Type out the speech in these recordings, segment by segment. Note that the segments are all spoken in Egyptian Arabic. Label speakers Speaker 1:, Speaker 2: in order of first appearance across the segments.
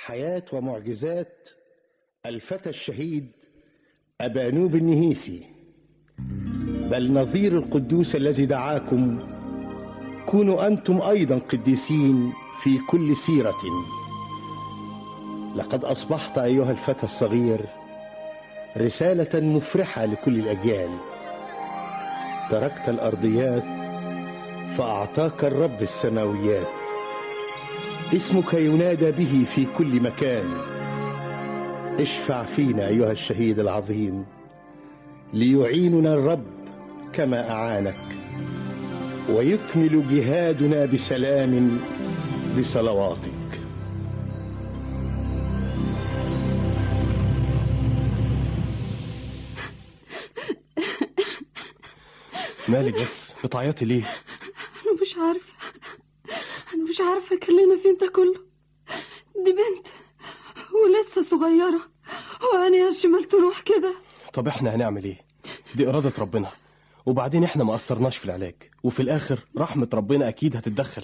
Speaker 1: حياة ومعجزات الفتى الشهيد أبانوب النهيسي بل نظير القدوس الذي دعاكم كونوا أنتم أيضا قديسين في كل سيرة لقد أصبحت أيها الفتى الصغير رسالة مفرحة لكل الأجيال تركت الأرضيات فأعطاك الرب السماويات اسمك ينادى به في كل مكان اشفع فينا أيها الشهيد العظيم ليعيننا الرب كما أعانك ويكمل جهادنا بسلام بصلواتك
Speaker 2: مالك بس بتعيطي ليه
Speaker 3: أنا مش عارفة أنا مش عارفة كان لنا فين ده كله دي بنت ولسه صغيرة وأنا يا الشمال تروح كده
Speaker 2: طب احنا هنعمل ايه دي إرادة ربنا وبعدين احنا ما قصرناش في العلاج وفي الآخر رحمة ربنا أكيد هتتدخل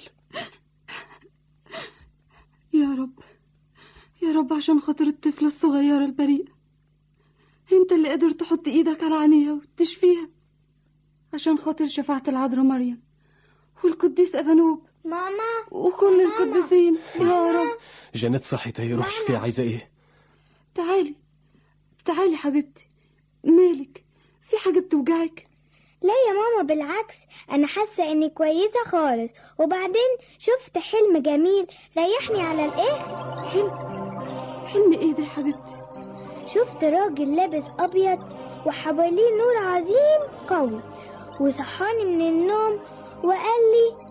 Speaker 3: يا رب يا رب عشان خاطر الطفلة الصغيرة البريئة انت اللي قادر تحط ايدك على عينيها وتشفيها عشان خاطر شفاعة العذراء مريم والقديس أبانوب
Speaker 4: ماما
Speaker 3: وكل القديسين يا رب
Speaker 2: جانيت صحت اهي روح شوفيها عايزة ايه
Speaker 3: تعالي تعالي حبيبتي مالك في حاجة بتوجعك
Speaker 4: لا يا ماما بالعكس انا حاسه اني كويسه خالص وبعدين شفت حلم جميل ريحني على الاخر
Speaker 3: حلم حلم ايه ده يا حبيبتي
Speaker 4: شفت راجل لابس ابيض وحواليه نور عظيم قوي وصحاني من النوم وقال لي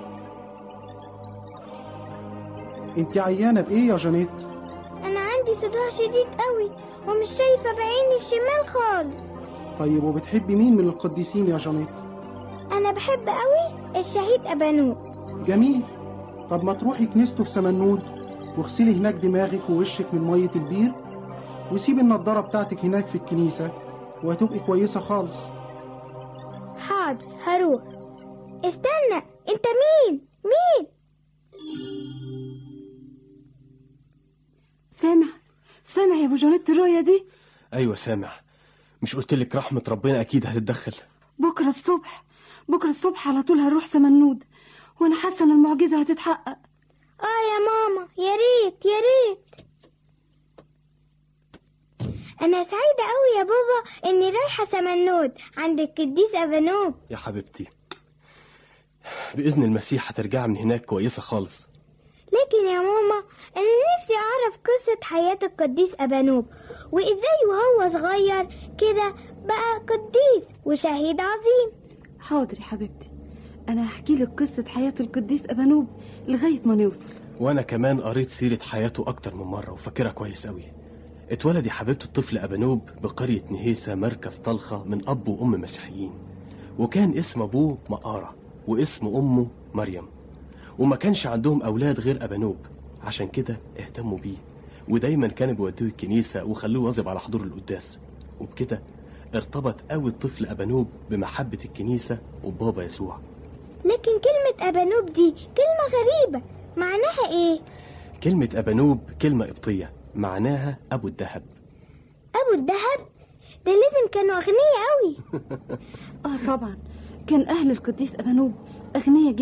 Speaker 5: انت عيانة بإيه يا جانيت؟
Speaker 4: انا عندي صداع شديد قوي ومش شايفه بعيني الشمال خالص
Speaker 5: طيب وبتحبي مين من القديسين يا جانيت؟
Speaker 4: انا بحب قوي الشهيد ابانوب
Speaker 5: جميل طب ما تروحي كنيسته في سمنود واغسلي هناك دماغك ووشك من مية البير وسيبي النضارة بتاعتك هناك في الكنيسة وهتبقي كويسة خالص
Speaker 4: حاضر هروح استنى انت مين مين
Speaker 3: سامع سامع يا ابو جانيت الرؤية دي
Speaker 2: أيوة سامع مش قلت لك رحمة ربنا أكيد هتتدخل
Speaker 3: بكرة الصبح بكرة الصبح على طول هنروح سمنود وانا حاسة ان المعجزة هتتحقق
Speaker 4: اه يا ماما يا ريت يا ريت انا سعيدة قوي يا بابا اني رايحة سمنود عند القديس ابانوب
Speaker 2: يا حبيبتي بإذن المسيح هترجع من هناك كويسة خالص
Speaker 4: لكن يا ماما انا نفسي اعرف قصة حياة القديس ابانوب وازاي وهو صغير كده بقى قديس وشهيد عظيم
Speaker 3: حاضر يا حبيبتي انا هحكي لك قصة حياة القديس ابانوب لغاية ما نوصل
Speaker 2: وأنا كمان قريت سيرة حياته أكتر من مرة وفاكرها كويس أوي اتولد يا حبيبتي الطفل أبانوب بقرية نهيسة مركز طلخة من أب وأم مسيحيين وكان اسم أبوه مقارة واسم أمه مريم وما كانش عندهم أولاد غير أبانوب عشان كده اهتموا بيه ودايما كانوا بيودوه الكنيسة وخلوه واظب على حضور القداس وبكده ارتبط قوي الطفل أبانوب بمحبة الكنيسة وبابا يسوع
Speaker 4: لكن كلمة ابانوب دي كلمة غريبة معناها ايه
Speaker 2: كلمة أبانوب كلمة قبطية معناها أبو الذهب
Speaker 4: ابو الدهب ده لازم كانوا اغنياء قوي
Speaker 3: اه طبعا كان اهل القديس ابانوب اغنياء